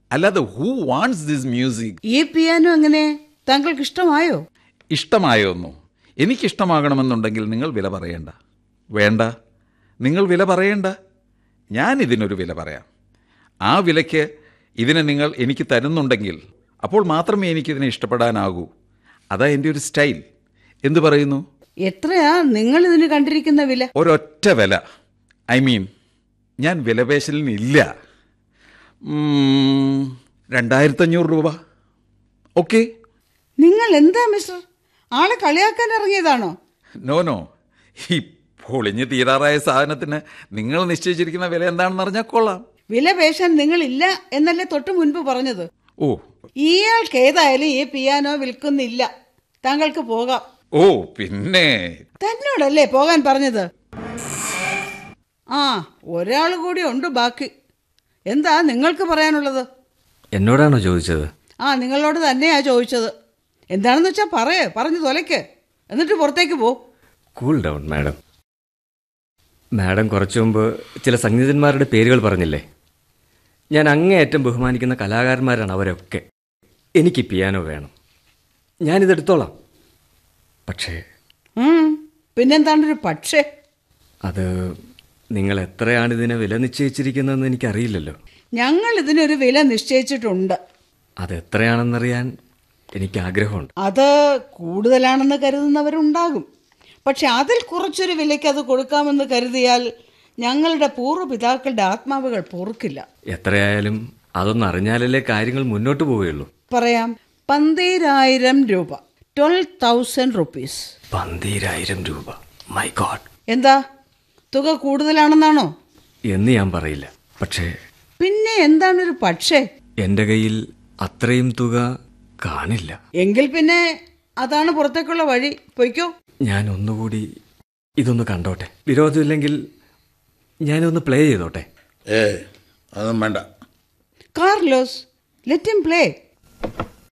അല്ലാതെ who wants this music ഈ piano എങ്ങനെ താങ്കൾക്ക് ഇഷ്ടമായോ ഇഷ്ടമായോന്നോ എനിക്കിഷ്ടമാകണമെന്നുണ്ടെങ്കിൽ നിങ്ങൾ വില പറയേണ്ട വേണ്ട നിങ്ങൾ വില പറയേണ്ട ഞാൻ ഇതിനൊരു വില പറയാം ആ വിലയ്ക്ക് ഇതിനെ നിങ്ങൾ എനിക്ക് തരുന്നുണ്ടെങ്കിൽ അപ്പോൾ മാത്രമേ എനിക്കിതിനെ ഇഷ്ടപ്പെടാനാകൂ അതാ എൻ്റെ ഒരു സ്റ്റൈൽ എന്തു പറയുന്നു എത്രയാ നിങ്ങൾ ഇതിന് കണ്ടിരിക്കുന്ന വില ഒരൊറ്റ വില ഐ മീൻ ഞാൻ വിലപേശലിനില്ല ഉം, രണ്ടായിരത്തഞ്ഞൂറ് രൂപ ഓക്കെ നിങ്ങൾ എന്താ മിസ്റ്റർ ആളെ കളിയാക്കാൻ ഇറങ്ങിയതാണോ നോ നോ ഈ പൊളിഞ്ഞ് തീരാറായ സാധനത്തിന് നിങ്ങൾ നിശ്ചയിച്ചിരിക്കുന്ന വില എന്താണെന്ന് അറിഞ്ഞാൽ കൊള്ളാം വില പേശാൻ നിങ്ങളില്ല എന്നല്ലേ തൊട്ടു മുൻപ് പറഞ്ഞത് ഓ ഇയാൾക്ക് ഏതായാലും ഈ പിയാനോ വിൽക്കുന്നില്ല താങ്കൾക്ക് പോകാം ഓ പിന്നെ തന്നോടല്ലേ പോകാൻ പറഞ്ഞത് ആ ഒരാൾ കൂടി ഉണ്ട് ബാക്കി എന്താ നിങ്ങൾക്ക് പറയാനുള്ളത് എന്നോടാണോ ചോദിച്ചത് ആ നിങ്ങളോട് തന്നെയാ ചോദിച്ചത് എന്താണെന്ന് വെച്ചാൽ പറയേ പറഞ്ഞു തൊലയ്ക്ക് എന്നിട്ട് പുറത്തേക്ക് പോ കൂൾ ഡൗൺ മാഡം മാഡം കുറച്ചു മുമ്പ് ചില സംഗീതന്മാരുടെ പേരുകൾ പറഞ്ഞില്ലേ ഞാൻ അങ്ങേയറ്റം ബഹുമാനിക്കുന്ന കലാകാരന്മാരാണ് അവരൊക്കെ എനിക്ക് പിയാനോ വേണം ഞാനിതെടുത്തോളാം പക്ഷേ ഉം, പിന്നെന്താണ്ടൊരു പക്ഷേ അത് നിങ്ങൾ എത്രയാണ് ഇതിനെ വില നിശ്ചയിച്ചിരിക്കുന്നതെന്ന് എനിക്കറിയില്ലല്ലോ ഞങ്ങൾ ഇതിനൊരു വില നിശ്ചയിച്ചിട്ടുണ്ട് അത് എത്രയാണെന്നറിയാൻ എനിക്ക് ആഗ്രഹമുണ്ട് അത് കൂടുതലാണെന്ന് കരുതുന്നവരുണ്ടാകും പക്ഷെ അതിൽ കുറച്ചൊരു വിലയ്ക്ക് അത് കൊടുക്കാമെന്ന് കരുതിയാൽ ഞങ്ങളുടെ പൂർവ്വപിതാക്കളുടെ ആത്മാവുകൾ പൊറുക്കില്ല എത്രയായാലും അതൊന്നും അറിഞ്ഞാലല്ലേ കാര്യങ്ങൾ മുന്നോട്ട് പോവുകയുള്ളൂ പറയാം പന്തീരായിരം രൂപ ട്വൽവ് തൗസൻഡ് റുപ്പീസ് പന്തീരായിരം രൂപ മൈ ഗോഡ് എന്താ തുക കൂടുതലാണെന്നാണോ എന്ന് ഞാൻ പറയില്ല പക്ഷേ പിന്നെ എന്താണൊരു പക്ഷേ എൻ്റെ കയ്യിൽ അത്രയും തുക കാണില്ല എങ്കിൽ പിന്നെ അതാണ് പുറത്തേക്കുള്ള വഴി പൊയ്ക്കോ ഞാൻ ഒന്നുകൂടി ഇതൊന്ന് കണ്ടോട്ടെ വിരോധമില്ലെങ്കിൽ ഞാനൊന്ന് പ്ലേ ചെയ്തോട്ടെ ഏ അതൊന്നും വേണ്ട കാർലോസ് ലെറ്റ് him പ്ലേ